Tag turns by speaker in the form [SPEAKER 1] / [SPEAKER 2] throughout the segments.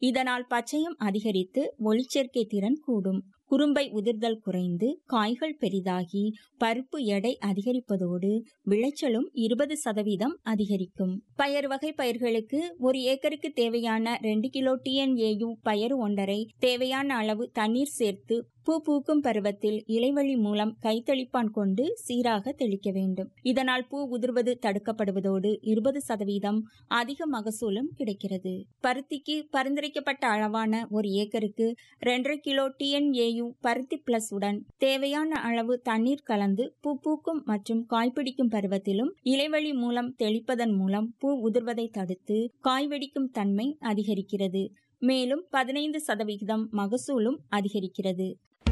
[SPEAKER 1] இதனால் பச்சையம் அதிகரித்து ஒளிச்சேர்க்கை திறன் கூடும் குறும்பை உதிர்தல் குறைந்து காய்கள் பெரிதாகி பருப்பு எடை அதிகரிப்பதோடு விளைச்சலும் இருபது சதவீதம் அதிகரிக்கும் பயறு வகை பயிர்களுக்கு ஒரு ஏக்கருக்கு தேவையான ரெண்டு கிலோ டிஎன்ஏயு பயறு ஒன்றரை தேவையான அளவு தண்ணீர் சேர்த்து பூ பூக்கும் பருவத்தில் இலைவழி மூலம் கைத்தளிப்பான் கொண்டு சீராக தெளிக்க வேண்டும் இதனால் பூ உதிர்வது தடுக்கப்படுவதோடு இருபது சதவீதம் அதிக மகசூலும் கிடைக்கிறது பருத்திக்கு பரிந்துரைக்கப்பட்ட அளவான ஒரு ஏக்கருக்கு ரெண்டரை கிலோ டிஎன்ஏயு பருத்தி பிளஸ் உடன் தேவையான அளவு தண்ணீர் கலந்து பூ பூக்கும் மற்றும் காய்பிடிக்கும் பருவத்திலும் இலைவழி மூலம் தெளிப்பதன் மூலம் பூ உதிர்வதை தடுத்து காய் வெடிக்கும் தன்மை அதிகரிக்கிறது மேலும் பதினைந்து சதவிகிதம் மகசூலும் அதிகரிக்கிறது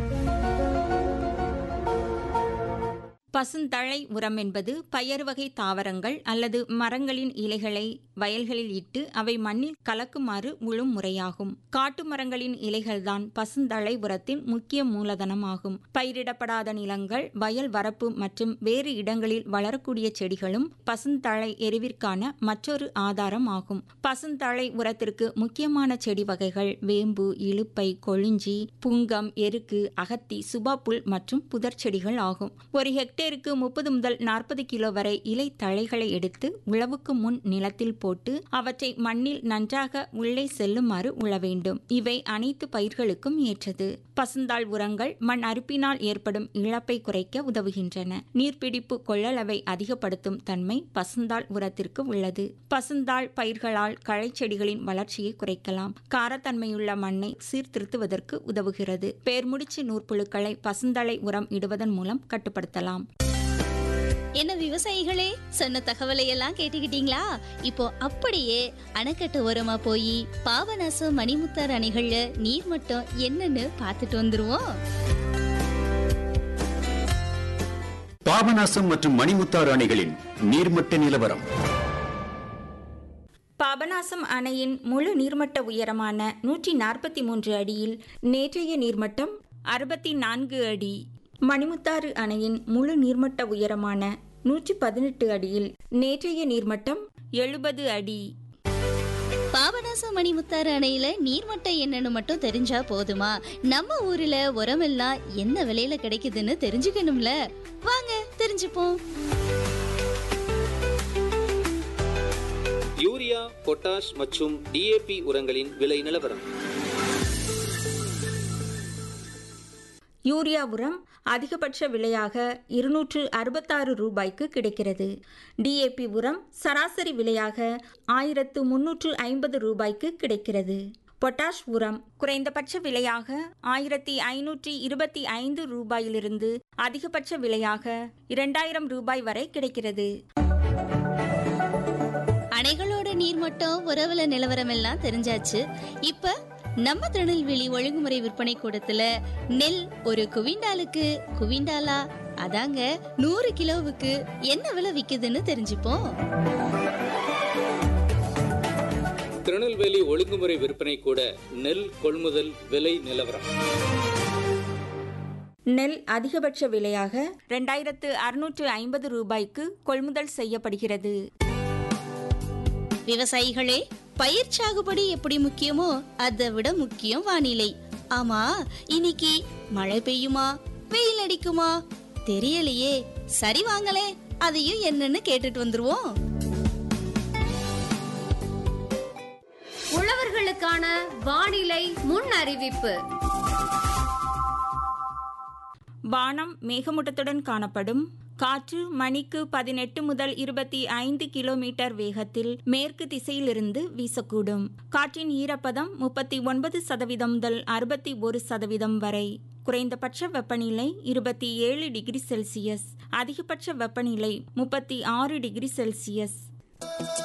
[SPEAKER 1] பசுந்தழை உரம் என்பது பயறு வகை தாவரங்கள் அல்லது மரங்களின் இலைகளை வயல்களில் இட்டு அவை மண்ணில் கலக்குமாறு முழும் முறையாகும் காட்டு மரங்களின் இலைகள்தான் பசுந்தழை உரத்தின் முக்கிய மூலதனமாகும் பயிரிடப்படாத நிலங்கள் வயல் வரப்பு மற்றும் வேறு இடங்களில் வளரக்கூடிய செடிகளும் பசுந்தழை எரிவிற்கான மற்றொரு ஆதாரம் ஆகும் பசுந்தழை உரத்திற்கு முக்கியமான செடி வகைகள் வேம்பு இலுப்பை கொழிஞ்சி புங்கம் எருக்கு அகத்தி சுபாப்புல் மற்றும் புதர் செடிகள் ஆகும் ஒரு ஹெக்டேர் ஹெக்டேருக்கு முப்பது முதல் நாற்பது கிலோ வரை இலை தழைகளை எடுத்து உழவுக்கு முன் நிலத்தில் போட்டு அவற்றை மண்ணில் நன்றாக உள்ளே செல்லுமாறு உழ வேண்டும் இவை அனைத்து பயிர்களுக்கும் ஏற்றது பசுந்தாள் உரங்கள் மண் அறுப்பினால் ஏற்படும் இழப்பை குறைக்க உதவுகின்றன நீர்பிடிப்பு கொள்ளளவை அதிகப்படுத்தும் தன்மை பசுந்தாள் உரத்திற்கு உள்ளது பசுந்தாள் பயிர்களால் களைச்செடிகளின் வளர்ச்சியை குறைக்கலாம் காரத்தன்மையுள்ள மண்ணை சீர்திருத்துவதற்கு உதவுகிறது பேர்முடிச்சு நூற்புழுக்களை பசுந்தழை உரம் இடுவதன் மூலம் கட்டுப்படுத்தலாம்
[SPEAKER 2] என்ன விவசாயிகளே சொன்ன தகவலை எல்லாம் கேட்டுக்கிட்டீங்களா இப்போ அப்படியே அணைக்கட்டு ஓரமா போய் பாபநாசம் மணிமுத்தார் அணைகள்ல நீர்மட்டம் என்னன்னு பார்த்துட்டு வந்துருவோம்
[SPEAKER 3] பாபநாசம் மற்றும் மணிமுத்தாறு அணைகளின் நீர்மட்ட நிலவரம்
[SPEAKER 1] பாபநாசம் அணையின் முழு நீர்மட்ட உயரமான நூற்றி நாற்பத்தி மூன்று அடியில் நேற்றைய நீர்மட்டம் அறுபத்தி நான்கு அடி மணிமுத்தாறு அணையின் முழு நீர்மட்ட உயரமான நூற்றி பதினெட்டு அடியில் நேற்றைய நீர்மட்டம் எழுபது அடி
[SPEAKER 2] பாபநாசம் மணிமுத்தாறு அணையில நீர்மட்டம் என்னன்னு மட்டும் தெரிஞ்சா போதுமா நம்ம ஊர்ல உரமெல்லாம் என்ன விலையில கிடைக்குதுன்னு தெரிஞ்சுக்கணும்ல வாங்க தெரிஞ்சுப்போம்
[SPEAKER 4] யூரியா பொட்டாஷ் மற்றும் டிஏபி உரங்களின் விலை நிலவரம்
[SPEAKER 1] யூரியா உரம் அதிகபட்ச விலையாக இருநூற்று அறுபத்தாறு ரூபாய்க்கு கிடைக்கிறது டிஏபி உரம் சராசரி விலையாக ஆயிரத்து முன்னூற்று ஐம்பது ரூபாய்க்கு கிடைக்கிறது பொட்டாஷ் உரம் குறைந்தபட்ச விலையாக ஆயிரத்தி ஐநூற்றி இருபத்தி ஐந்து ரூபாயிலிருந்து அதிகபட்ச விலையாக இரண்டாயிரம் ரூபாய் வரை கிடைக்கிறது
[SPEAKER 2] அணைகளோட நீர்மட்டம் உறவுல நிலவரம் எல்லாம் தெரிஞ்சாச்சு இப்ப நம்ம திருநெல்வேலி ஒழுங்குமுறை விற்பனை கூடத்துல நெல் ஒரு குவிண்டாலுக்கு குவிண்டாலா அதாங்க நூறு கிலோவுக்கு என்ன விலை விக்குதுன்னு தெரிஞ்சுப்போம்
[SPEAKER 4] திருநெல்வேலி ஒழுங்குமுறை விற்பனை கூட நெல் கொள்முதல் விலை நிலவரம்
[SPEAKER 1] நெல் அதிகபட்ச விலையாக ரெண்டாயிரத்து அறுநூற்று ஐம்பது ரூபாய்க்கு கொள்முதல் செய்யப்படுகிறது
[SPEAKER 2] விவசாயிகளே பயிர் சாகுபடி எப்படி முக்கியமோ அதை விட முக்கியம் வானிலை ஆமா இன்னைக்கு மழை பெய்யுமா வெயில் அடிக்குமா தெரியலையே சரி வாங்களே அதையும் என்னன்னு கேட்டுட்டு வந்துருவோம்
[SPEAKER 5] உழவர்களுக்கான வானிலை முன் அறிவிப்பு
[SPEAKER 1] வானம் மேகமூட்டத்துடன் காணப்படும் காற்று மணிக்கு பதினெட்டு முதல் இருபத்தி ஐந்து கிலோமீட்டர் வேகத்தில் மேற்கு திசையிலிருந்து வீசக்கூடும் காற்றின் ஈரப்பதம் முப்பத்தி ஒன்பது சதவீதம் முதல் அறுபத்தி ஒரு சதவீதம் வரை குறைந்தபட்ச வெப்பநிலை இருபத்தி ஏழு டிகிரி செல்சியஸ் அதிகபட்ச வெப்பநிலை முப்பத்தி ஆறு டிகிரி செல்சியஸ்